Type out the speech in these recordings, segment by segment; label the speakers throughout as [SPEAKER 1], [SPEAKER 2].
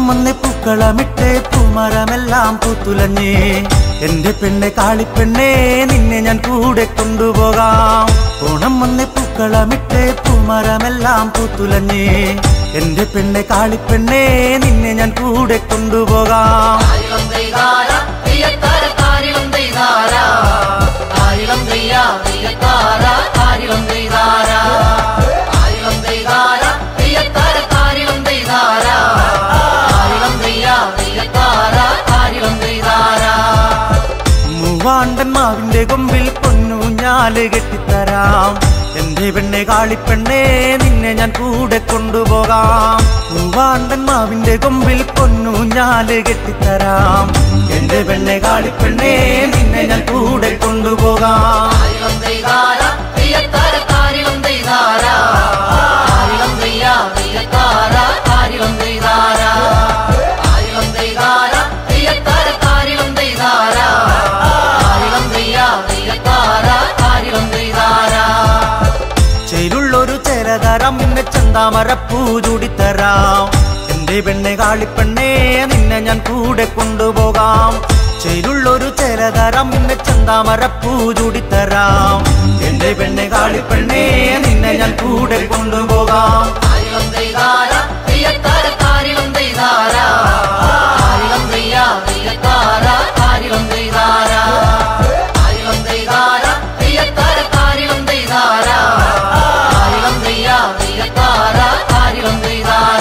[SPEAKER 1] വന്ന് പൂക്കളമിട്ട് പൂമരമെല്ലാം പൂത്തുലഞ്ഞ് എന്റെ പെണ്ണെ കാളിപ്പെണ്ണെ നിന്നെ ഞാൻ കൂടെ കൊണ്ടുപോകാം ഓണം വന്ന് പൂക്കളമിട്ട് പൂമരമെല്ലാം പൂത്തുലഞ്ഞ് എന്റെ പെണ്ണെ കാളിപ്പെണ്ണെ നിന്നെ ഞാൻ കൂടെ കൊണ്ടുപോകാം
[SPEAKER 2] ആയിരം ദൈതാര തെയ്യത്താര താരിളം ദൈതാര ആയിരം ദയ്യ തെയ്യത്താര താരിളം ദൈതാര ആയിരം ദൈതാര തെയ്യത്താര താരിളം ദൈതാര ആയിരം ദയ്യ തെയ്യത്താര താരിളം ദൈതാര
[SPEAKER 1] മൂവാണ്ടൻ മാവിന്റെ കൊമ്പിൽ പൊന്നൂഞ്ഞാല് കെട്ടിത്തരാം എന്റെ പെണ്ണെ കാളിപ്പെണ്ണെ നിന്നെ ഞാൻ കൂടെ കൊണ്ടുപോകാം മൂവാണ്ടൻ മാവിന്റെ കൊമ്പിൽ പൊന്നൂഞ്ഞാല് കെട്ടിത്തരാം എന്റെ പെണ്ണെ കാളിപ്പെണ്ണെ നിന്നെ ഞാൻ കൂടെ കൊണ്ടുപോകാം
[SPEAKER 2] ആയിരം ദൈതാര തെയ്യത്താര താരിളം ദൈതാര ആയിരം ദയ്യ തെയ്യത്താര താരിളം ദൈതാര ആയിരം ദൈതാര തെയ്യത്താര താരിളം ദൈതാര ആയിരം ദയ്യ തെയ്യത്താര താരിളം ദൈതാര
[SPEAKER 1] ചേരുള്ളൊരു ചേരതരാം പിന്നെ ചന്താമരപ്പൂ ചൂടിത്തരാം എന്റെ പെണ്ണെ കാളിപ്പെണ്ണെ നിന്നെ ഞാൻ കൂടെ കൊണ്ടുപോകാം ചേരുള്ളൊരു ചേരതരാം പിന്നെ ചന്താമരപ്പൂ ചൂടിത്തരാം എന്റെ പെണ്ണെ കാളിപ്പെണ്ണെ നിന്നെ ഞാൻ കൂടെ കൊണ്ടുപോകാം
[SPEAKER 2] ആയിരം ദൈതാര തെയ്യത്താര താരിളം ദൈതാര ആയിരം ദയ്യ തെയ്യത്താര താരിളം ദൈതാര ആയിരം ദൈതാര തെയ്യത്താര താരിളം ദൈതാര ആയിരം ദയ്യ തെയ്യത്താര താരിളം ദൈതാര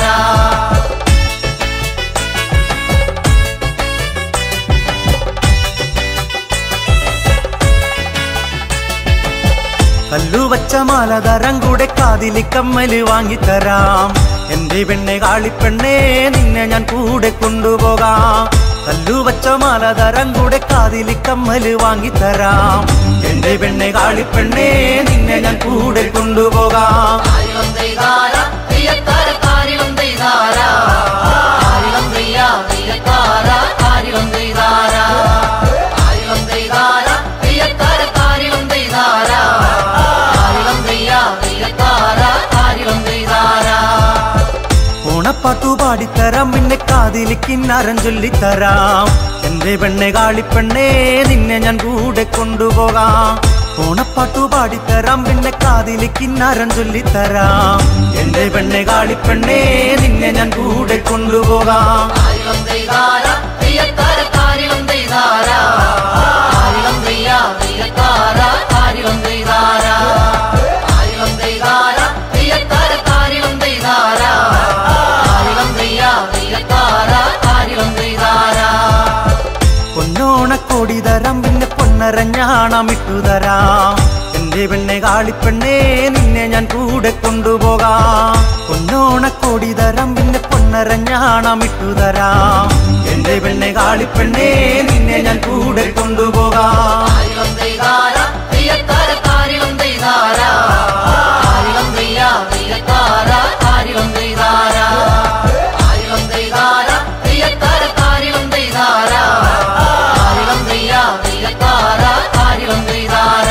[SPEAKER 1] കല്ലുവച്ച മാലതരം കൂടെ കാതിലി കമ്മല് വാങ്ങിത്തരാം എന്റെ പെണ്ണെ കാളിപ്പെണ്ണെ നിന്നെ ഞാൻ കൂടെ കൊണ്ടുപോകാം കല്ലുവച്ച മാലതരം കൂടെ കാതിലി കമ്മല് വാങ്ങിത്തരാം എന്റെ പെണ്ണെ കാളിപ്പെണ്ണെ നിന്നെ ഞാൻ കൂടെ കൊണ്ടുപോകാം
[SPEAKER 2] ആയിരം ദൈതാര തെയ്യത്താര താരിളം ദൈതാര ആയിരം ദയ്യ തെയ്യത്താര താരിളം ദൈതാര ആയിരം ദൈതാര തെയ്യത്താര താരിളം ദൈതാര ആയിരം ദയ്യ തെയ്യത്താര താരിളം ദൈതാര
[SPEAKER 1] ഓണപ്പാട്ടു പാടിത്തരാം പിന്നെ കാതിലിക്കിന്നരം ചൊല്ലിത്തരാം എന്റെ പെണ്ണെ കാളിപ്പെണ്ണെ നിന്നെ ഞാൻ കൂടെ കൊണ്ടുപോകാം ഓണപ്പാട്ടു പാടിത്തരാം പിന്നെ കാതിലിക്കിന്നരം ചൊല്ലിത്തരാം എന്റെ പെണ്ണെ കാളിപ്പെണ്ണെ നിന്നെ ഞാൻ കൂടെ കൊണ്ടുപോകാം
[SPEAKER 2] ആയിരം ദൈതാര തെയ്യത്താര താരിളം ദൈതാര ആയിരം ദയ്യ തെയ്യത്താര താരിളം ദൈതാര ആയിരം ദൈതാര തെയ്യത്താര താരിളം ദൈതാര ആയിരം ദയ്യ തെയ്യത്താര താരിളം ദൈതാര
[SPEAKER 1] പൊന്നോണക്കോടി തരാം പിന്നെ പൊന്നരഞ്ഞാണം ഇട്ടുതരാം എന്റെ പെണ്ണെ കാളിപ്പെണ്ണെ നിന്നെ ഞാൻ കൂടെ കൊണ്ടുപോകാം പൊന്നോണക്കോടി തരാം പിന്നെ പൊന്നരഞ്ഞാണം ഇട്ടുതരാം എന്റെ പെണ്ണെ കാളിപ്പെണ്ണെ നിന്നെ ഞാൻ കൂടെ കൊണ്ടുപോകാം
[SPEAKER 2] ആയിരം ദൈതാര തെയ്യത്താര താരിളം ദൈതാര ആയിരം ദയ്യ തെയ്യത്താര താരിളം ദൈതാര ആയിരം ദൈതാര തെയ്യത്താര താരിളം ദൈതാര ആയിരം ദയ്യ തെയ്യത്താര താരിളം ദൈതാര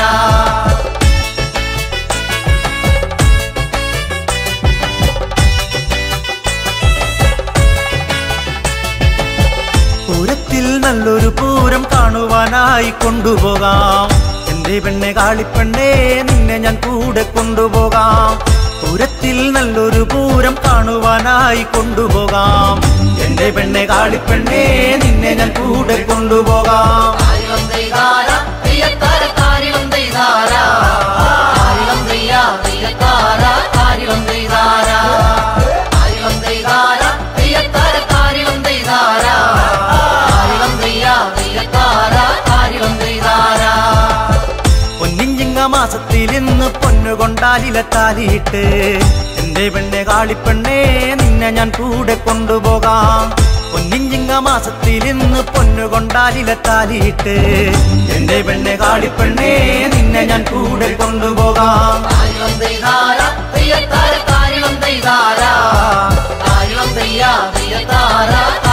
[SPEAKER 1] പൂരത്തിൽ നല്ലൊരു പൂരം കാണുവാനായി കൊണ്ടുപോകാം എന്റെ പെണ്ണെ കാളിപ്പെണ്ണെ നിന്നെ ഞാൻ കൂടെ കൊണ്ടുപോകാം പൂരത്തിൽ നല്ലൊരു പൂരം കാണുവാനായി കൊണ്ടുപോകാം എന്റെ പെണ്ണെ കാളിപ്പെണ്ണെ നിന്നെ ഞാൻ കൂടെ കൊണ്ടുപോകാം
[SPEAKER 2] ആയിരം ദൈതാര തെയ്യത്താര താരിളം ദൈതാര ആയിരം ദയ്യ തെയ്യത്താര താരിളം ദൈതാര ആയിരം ദൈതാര തെയ്യത്താര താരിളം ദൈതാര ആയിരം ദയ്യ തെയ്യത്താര താരിളം ദൈതാര
[SPEAKER 1] പൊന്നിഞ്ചിങ്ങ മാസത്തിൽ ഇന്ന് പൊന്നുകൊണ്ടാലില താലിയിട്ട് എന്റെ പെണ്ണെ കാളിപ്പെണ്ണെ നിന്നെ ഞാൻ കൂടെ കൊണ്ടുപോകാം പൊന്നിഞ്ചിങ്ങ മാസത്തിൽ ഇന്ന് പൊന്നുകൊണ്ടാലില താലിയിട്ട് എന്റെ പെണ്ണെ കാളിപ്പെണ്ണെ നിന്നെ ഞാൻ കൂടെ കൊണ്ടുപോകാം
[SPEAKER 2] ആയിരം ദൈതാര തെയ്യത്താര താരിളം ദൈതാര ആയിരം ദയ്യ തെയ്യത്താര